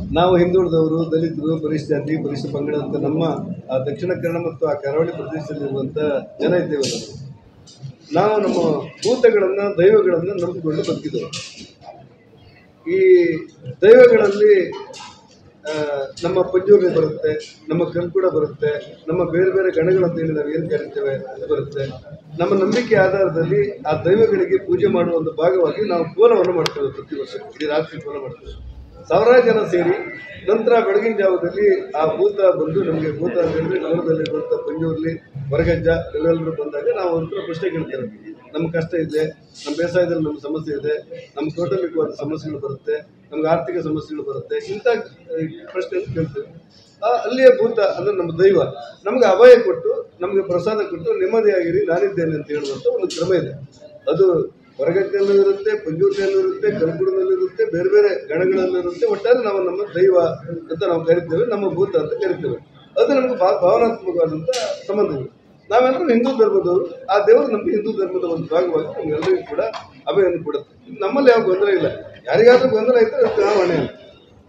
ನಾವು ಹಿಂದುಳಿದವರು ದಲಿತರು ಪರಿಶಿಷ್ಟ ಜಾತಿ ಪರಿಶಿಷ್ಟ ಪಂಗಡ ಅಂತ ನಮ್ಮ ಆ ದಕ್ಷಿಣ ಕನ್ನಡ ಮತ್ತು ಆ ಕರಾವಳಿ ಪ್ರದೇಶದಲ್ಲಿರುವಂಥ ಜನ ಇದ್ದೇವೆ ನಾವು ನಾವು ನಮ್ಮ ಭೂತಗಳನ್ನು ದೈವಗಳನ್ನು ನಂಬಿಕೊಂಡು ಬದುಕಿದೆವು ಈ ದೈವಗಳಲ್ಲಿ ಆ, ನಮ್ಮ ಪಂಜೂರಿ ಬರುತ್ತೆ ನಮ್ಮ ಕಲ್ಕುಡ ಬರುತ್ತೆ ನಮ್ಮ ಬೇರೆ ಬೇರೆ ಗಣಗಳು ಅಂತ ಹೇಳಿ ನಾವು ಏನು ಕರಿತೇವೆ ಅದು ಬರುತ್ತೆ ನಮ್ಮ ನಂಬಿಕೆ ಆಧಾರದಲ್ಲಿ ಆ ದೈವಗಳಿಗೆ ಪೂಜೆ ಮಾಡುವ ಒಂದು ಭಾಗವಾಗಿ ನಾವು ಕೋಲವನ್ನು ಮಾಡ್ತೇವೆ ಪ್ರತಿ ವರ್ಷ ಇಡೀ ರಾತ್ರಿ ಕೋಲ ಮಾಡ್ತೇವೆ ಸಾವಿರಾರು ಜನ ಸೇರಿ ನಂತರ ಬೆಳಗಿನ ಜಾವದಲ್ಲಿ ಆ ಭೂತ ಬಂದು ನಮಗೆ ಭೂತ ಅಂತಂದ್ರೆ ನಗರದಲ್ಲಿರುವಂಥ ಪಂಜೂರ್ಲಿ ಹೊರಗಜ್ಜ ಇವೆಲ್ಲರೂ ಬಂದಾಗ ನಾವು ಒಂಥರ ಪ್ರಶ್ನೆ ಕೇಳ್ತೇವೆ ನಮ್ಮ ಕಷ್ಟ ಇದೆ ನಮ್ಮ ಬೇಸಾಯದಲ್ಲಿ ನಮ್ಮ ಸಮಸ್ಯೆ ಇದೆ ನಮ್ಮ ಕೌಟುಂಬಿಕವಾದ ಸಮಸ್ಯೆಗಳು ಬರುತ್ತೆ ನಮ್ಗೆ ಆರ್ಥಿಕ ಸಮಸ್ಯೆಗಳು ಬರುತ್ತೆ ಇಂಥ ಪ್ರಶ್ನೆಯನ್ನು ಕೇಳ್ತೇವೆ ಆ ಅಲ್ಲಿಯ ಭೂತ ಅಂದರೆ ನಮ್ಮ ದೈವ ನಮಗೆ ಅಭಯ ಕೊಟ್ಟು ನಮಗೆ ಪ್ರಸಾದ ಕೊಟ್ಟು ನೆಮ್ಮದಿಯಾಗಿರಿ ನಾನಿದ್ದೇನೆ ಅಂತ ಹೇಳುವಂಥ ಒಂದು ಕ್ರಮ ಇದೆ ಅದು ಹೊರಗಟ್ಟೆಯಲ್ಲೂ ಇರುತ್ತೆ ಪಂಜೂರಿನಲ್ಲೂ ಇರುತ್ತೆ ಕಲ್ಗುಡದಲ್ಲೂ ಇರುತ್ತೆ ಬೇರೆ ಬೇರೆ ಗಣಗಳಲ್ಲೂ ಇರುತ್ತೆ ಒಟ್ಟಾರೆ ನಾವು ನಮ್ಮ ದೈವ ಅಂತ ನಾವು ಕರಿತೇವೆ ನಮ್ಮ ಭೂತ ಅಂತ ಕರಿತೇವೆ ಅದು ನಮಗೆ ಭಾ ಭಾವನಾತ್ಮಕವಾದಂಥ ಸಂಬಂಧಗಳು ನಾವೆಲ್ಲರೂ ಹಿಂದೂ ಧರ್ಮದವರು ಆ ದೇವರು ನಮಗೆ ಹಿಂದೂ ಧರ್ಮದ ಒಂದು ಭಾಗವಾಗಿ ನಮ್ಗೆಲ್ಲರಿಗೂ ಕೂಡ ಅಭಯವನ್ನು ಕೊಡುತ್ತೆ ನಮ್ಮಲ್ಲಿ ಯಾವ ಗೊಂದಲ ಇಲ್ಲ ಯಾರಿಗಾದ್ರೂ ಗೊಂದಲ ಇದ್ದರೆ ಅದಕ್ಕೆ ನಾವು ಹೊಣೆ ಅಲ್ಲ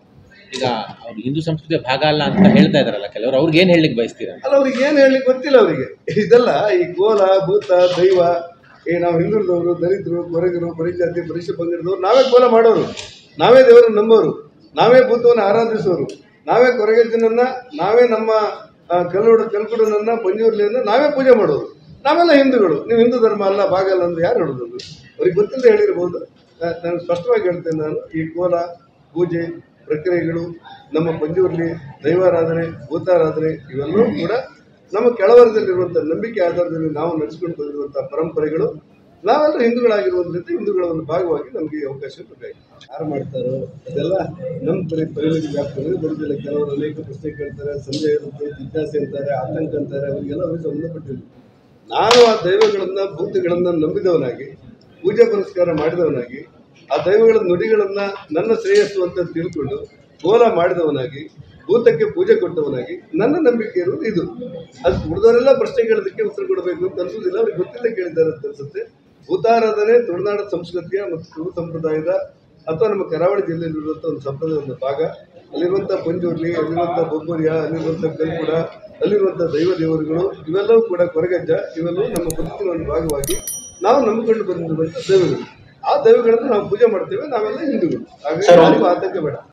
ಈಗ ಅವ್ರು ಹಿಂದೂ ಸಂಸ್ಕೃತಿಯ ಭಾಗ ಅಲ್ಲ ಅಂತ ಹೇಳ್ತಾ ಇದಾರಲ್ಲ ಕೆಲವರು ಅವ್ರಿಗೆ ಏನ್ ಹೇಳಲಿಕ್ಕೆ ಬಯಸ್ತೀರಾ ಅಲ್ಲ ಅವ್ರಿಗೆ ಏನು ಹೇಳಲಿಕ್ಕೆ ಗೊತ್ತಿಲ್ಲ ಅವರಿಗೆ ಇದೆಲ್ಲ ಈ ಕೋಲ ಭೂತ ದೈವ ಈ ನಾವು ಹಿಂದುಳಿದವರು ದಲಿತರು ಕೊರಗರು ಪರಿಜಾತಿ ಪರಿಶಿಷ್ಟ ಪಂಗಡದವರು ನಾವೇ ಕೋಲ ಮಾಡೋರು ನಾವೇ ದೇವರನ್ನು ನಂಬೋರು ನಾವೇ ಭೂತವನ್ನು ಆರಾಧಿಸೋರು ನಾವೇ ಕೊರಗಜ್ಜನನ್ನ ನಾವೇ ನಮ್ಮ ಆ, ಕಲ್ಲುಡ ಕಲ್ಕುಡನನ್ನ ಪಂಜೂರ್ಲಿಯನ್ನ ನಾವೇ ಪೂಜೆ ಮಾಡೋರು ನಾವೆಲ್ಲ ಹಿಂದೂಗಳು ನೀವು ಹಿಂದೂ ಧರ್ಮ ಅಲ್ಲ ಭಾಗ ಅಲ್ಲ ಅಂತ ಯಾರು ಹೇಳೋದು ಅವ್ರಿಗೆ ಗೊತ್ತಿಲ್ಲದೆ ಹೇಳಿರ್ಬೋದು ನಾ- ನಾನು ಸ್ಪಷ್ಟವಾಗಿ ಹೇಳ್ತೇನೆ ನಾನು ಈ ಕೋಲ ಪೂಜೆ ಪ್ರಕ್ರಿಯೆಗಳು ನಮ್ಮ ಪಂಜೂರ್ಲಿ ದೈವಾರಾಧನೆ ಭೂತಾರಾಧನೆ ಇವೆಲ್ಲವೂ ಕೂಡ ನಮ್ಮ ಕೆಳವರ್ಗದಲ್ಲಿರುವಂಥ ನಂಬಿಕೆ ಆಧಾರದಲ್ಲಿ ನಾವು ನಡೆಸ್ಕೊಂಡು ಬಂದಿರುವಂಥ ಪರಂಪರೆಗಳು ನಾವೆಲ್ಲರೂ ಹಿಂದೂಗಳಾಗಿರುವುದರಿಂದ ಹಿಂದೂಗಳ ಒಂದು ಭಾಗವಾಗಿ ನಮಗೆ ಈ ಅವಕಾಶ ಬೇಕಾಗಿದೆ ಯಾರು ಮಾಡ್ತಾರೋ ಅದೆಲ್ಲ ನಮ್ಮ ಪರಿ ಪರಿಮಿತಿ ವ್ಯಾಪ್ತಿಯಲ್ಲಿ ಬರುವುದಿಲ್ಲ ಕೆಲವರು ಅನೇಕ ಪ್ರಶ್ನೆ ಕೇಳ್ತಾರೆ ಸಂದೇಹ ಇರುತ್ತೆ ಜಿಜ್ಞಾಸೆ ಅಂತಾರೆ ಆತಂಕ ಅಂತಾರೆ ಅವರಿಗೆಲ್ಲ ಅವ್ರಿಗೆ ಸಂಬಂಧಪಟ್ಟಿಲ್ಲ ನಾನು ಆ ದೈವಗಳನ್ನ ಭೂತಗಳನ್ನ ನಂಬಿದವನಾಗಿ ಪೂಜೆ ಪುರಸ್ಕಾರ ಮಾಡಿದವನಾಗಿ ಆ ದೈವಗಳ ನುಡಿಗಳನ್ನ ನನ್ನ ಶ್ರೇಯಸ್ಸು ಅಂತ ತಿಳ್ಕೊಂಡು ಕೋಲ ಮಾಡಿದವನಾಗಿ ಭೂತಕ್ಕೆ ಪೂಜೆ ಕೊಟ್ಟವನಾಗಿ ನನ್ನ ನಂಬಿಕೆ ಇರುವುದು ಇದು ಅದು ಉಳಿದವರೆಲ್ಲ ಪ್ರಶ್ನೆ ಕೇಳೋದಕ್ಕೆ ಉತ್ತರ ಕೊಡಬೇಕು ಅಂತ ಅನ್ಸೋದಿಲ್ಲ ಅವ್ರಿಗೆ ಗೊತ್ತಿಲ್ಲ ಕೇಳಿದ್ದಾರೆ ಅಂತ ಅನ್ಸುತ್ತೆ ಭೂತಾರಾಧನೆ ತುಳುನಾಡ ಸಂಸ್ಕೃತಿಯ ಮತ್ತು ತುಳು ಸಂಪ್ರದಾಯದ ಅಥವಾ ನಮ್ಮ ಕರಾವಳಿ ಜಿಲ್ಲೆಯಲ್ಲಿರುವಂಥ ಒಂದು ಸಂಪ್ರದಾಯದ ಒಂದು ಭಾಗ ಅಲ್ಲಿರುವಂಥ ಪಂಜುರ್ಲಿ ಅಲ್ಲಿರುವಂಥ ಬೊಬ್ಬರಿಯ ಅಲ್ಲಿರುವಂಥ ಕಲ್ಕುಡ ಅಲ್ಲಿರುವಂಥ ದೈವ ದೇವರುಗಳು ಇವೆಲ್ಲವೂ ಕೂಡ ಕೊರಗಜ್ಜ ಇವೆಲ್ಲವೂ ನಮ್ಮ ಬದುಕಿನ ಒಂದು ಭಾಗವಾಗಿ ನಾವು ನಂಬಿಕೊಂಡು ಬಂದಿರುವಂಥ ದೈವಗಳು ಆ ದೈವಗಳನ್ನು ನಾವು ಪೂಜೆ ಮಾಡ್ತೇವೆ ನಾವೆಲ್ಲ ಹಿಂದೂಗಳು ಹಾಗಾಗಿ ಯಾರಿಗೂ ಆತಂಕ ಬೇಡ